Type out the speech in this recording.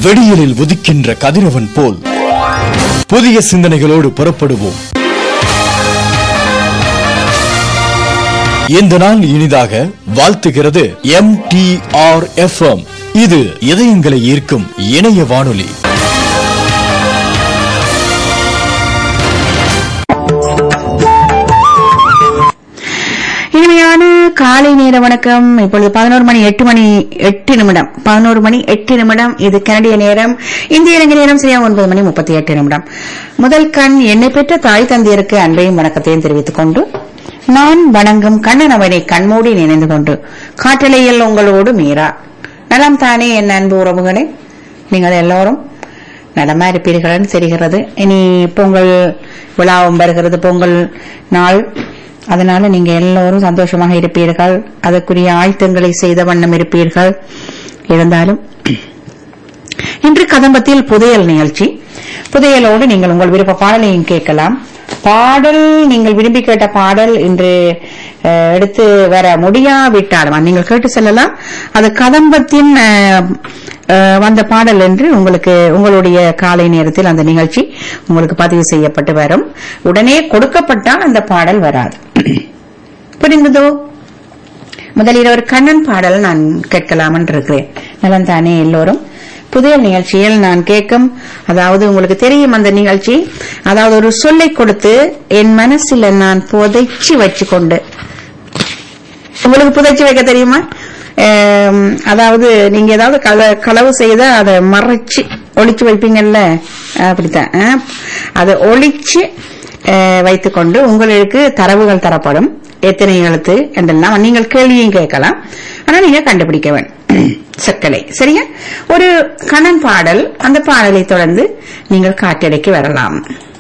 வெடியலில் உதிக்கின்ற கதிரவன் போல் புதிய சிந்தனைகளோடு புறப்படுவோம் இந்த நாள் இனிதாக வாழ்த்துகிறது எம் டி ஆர் எஃப் இது இதயங்களை ஈர்க்கும் இணைய வானொலி இனிமையான காலை நேர வணக்கம் இப்பொழுது பதினோரு மணி எட்டு மணி எட்டு நிமிடம் பதினோரு மணி எட்டு நிமிடம் இது கனடிய நேரம் இந்திய இலங்கை நேரம் சரியா ஒன்பது மணி முப்பத்தி எட்டு நிமிடம் முதல் கண் என்னை பெற்ற தாய் தந்தையருக்கு அன்பையும் வணக்கத்தையும் தெரிவித்துக் கொண்டு நான் வணங்கும் கண்ணன் அவனை கண்மூடி நினைந்து கொண்டு காட்டலையில் உங்களோடு மீரா நலம் தானே என் அன்பு உறவுகளே நீங்கள் எல்லோரும் நலமா இருப்பீர்கள்னு தெரிகிறது இனி பொங்கல் விழாவும் வருகிறது பொங்கல் நாள் அதனால நீங்க எல்லோரும் சந்தோஷமாக இருப்பீர்கள் அதற்குரிய ஆயத்தங்களை செய்த வண்ணம் இருப்பீர்கள் இருந்தாலும் இன்று கதம்பத்தில் புதையல் நிகழ்ச்சி புதையலோடு நீங்கள் உங்கள் விருப்ப பாடலையும் கேட்கலாம் பாடல் நீங்கள் விரும்பி கேட்ட பாடல் இன்று அஹ், எடுத்து வர முடியாவிட்டாலும் நீங்கள் கேட்டு செல்லலாம் அது கதம்பத்தின் அஹ், அஹ், வந்த பாடல் என்று உங்களுக்கு உங்களுடைய காலை நேரத்தில் அந்த நிகழ்ச்சி உங்களுக்கு பதிவு செய்யப்பட்டு வரும் உடனே கொடுக்கப்பட்டால் அந்த பாடல் வராது புரிந்ததோ முதலில் ஒரு கண்ணன் பாடல் நான் கேட்கலாம் என்று இருக்கிறேன் நலன் தானே எல்லோரும் புதிய நிகழ்ச்சியில் நான் கேட்கும் அதாவது உங்களுக்கு தெரியும் அந்த நிகழ்ச்சி அதாவது ஒரு சொல்லை கொடுத்து என் மனசுல நான் புதைச்சி வச்சு கொண்டு உங்களுக்கு புதைச்சி வைக்க தெரியுமா ஆம், அதாவது நீங்க ஏதாவது கள- களவு செய்தா அதை மறைச்சு ஒளிச்சு வைப்பீங்கல்ல அப்படித்தான் ஆ? அதை ஒளிச்சு அஹ், வைத்துக்கொண்டு உங்களுக்கு தரவுகள் தரப்படும் எத்தனை எழுத்து என்றெல்லாம் நீங்கள் கேள்வியும் கேட்கலாம் ஆனா நீங்க கண்டுபிடிக்க வேண்டும் சொற்களை சரியா ஒரு கணன் பாடல் அந்த பாடலை தொடர்ந்து நீங்கள் காட்டடைக்கு வரலாம்